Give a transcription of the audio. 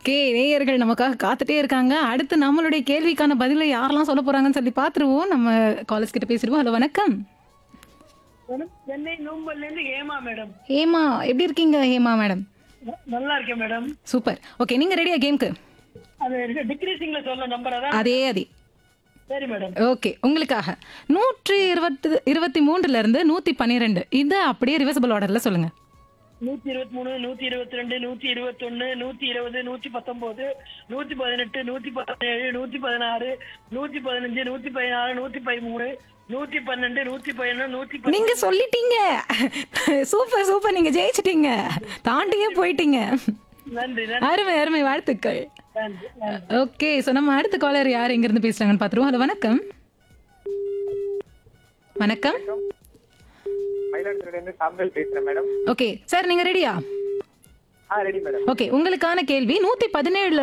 Okay நேயர்கள் நமக்காக காத்துட்டே இருக்காங்க அடுத்து நம்மளுடைய கேள்விக்கான பதிலை யாரெல்லாம் சொல்ல போறாங்கன்னு சொல்லி பார்த்துருவோம் நம்ம காலேஜ் கிட்ட பேசிடுவோம் ஹலோ வணக்கம் மேடம் சென்னை நூம்பல்ல இருந்து ஏமா மேடம் ஹேமா எப்படி இருக்கீங்க ஹேமா மேடம் ந- நல்லா இருக்கேன் மேடம் சூப்பர் ஓகே நீங்க ரெடியா கேம்க்கு அது டிக்ரீசிங்ல சொல்ல நம்பர் அதான் அதே அதே சரி மேடம் ஓகே உங்களுக்காக நூற்றி இருபத்தி இருபத்தி மூன்றுல இருந்து நூத்தி பன்னிரெண்டு இது அப்படியே ரிவர்சபிள் ஆர்டர்ல சொல்லுங்க நூத்தி இருபத்தி மூணு நூத்தி இருபத்தி ரெண்டு நூத்தி இருபத்தி ஒண்ணு நூத்தி இருபது நூத்தி பத்தொன்பது நூத்தி பதினெட்டு நூத்தி பதினேழு நூத்தி பதினாறு நூத்தி பதினஞ்சு நூத்தி பதினாறு நூத்தி பதிமூணு நூத்தி பன்னெண்டு நூத்தி பதினொன்று நூத்தி பத்து நீங்க சொல்லிட்டீங்க சூப்பர் சூப்பர் நீங்க ஜெயிச்சிட்டீங்க தாண்டியே போயிட்டீங்க நன்றி நன்றி அருமை அருமை வாழ்த்துக்கள் நன்றி நன்றி. ஓகே ஸோ நம்ம அடுத்த காலர் யார் எங்க இருந்து பேசுறாங்கன்னு பார்த்துருவோம் ஹலோ வணக்கம் வணக்கம் மயிலாடுதுறையில இருந்து சாம்பல் பேசுறேன் மேடம் ஓகே சார் நீங்க ரெடியா ஆ ரெடி மேடம் ஓகே உங்களுக்கான கேள்வி நூத்தி பதினேழுல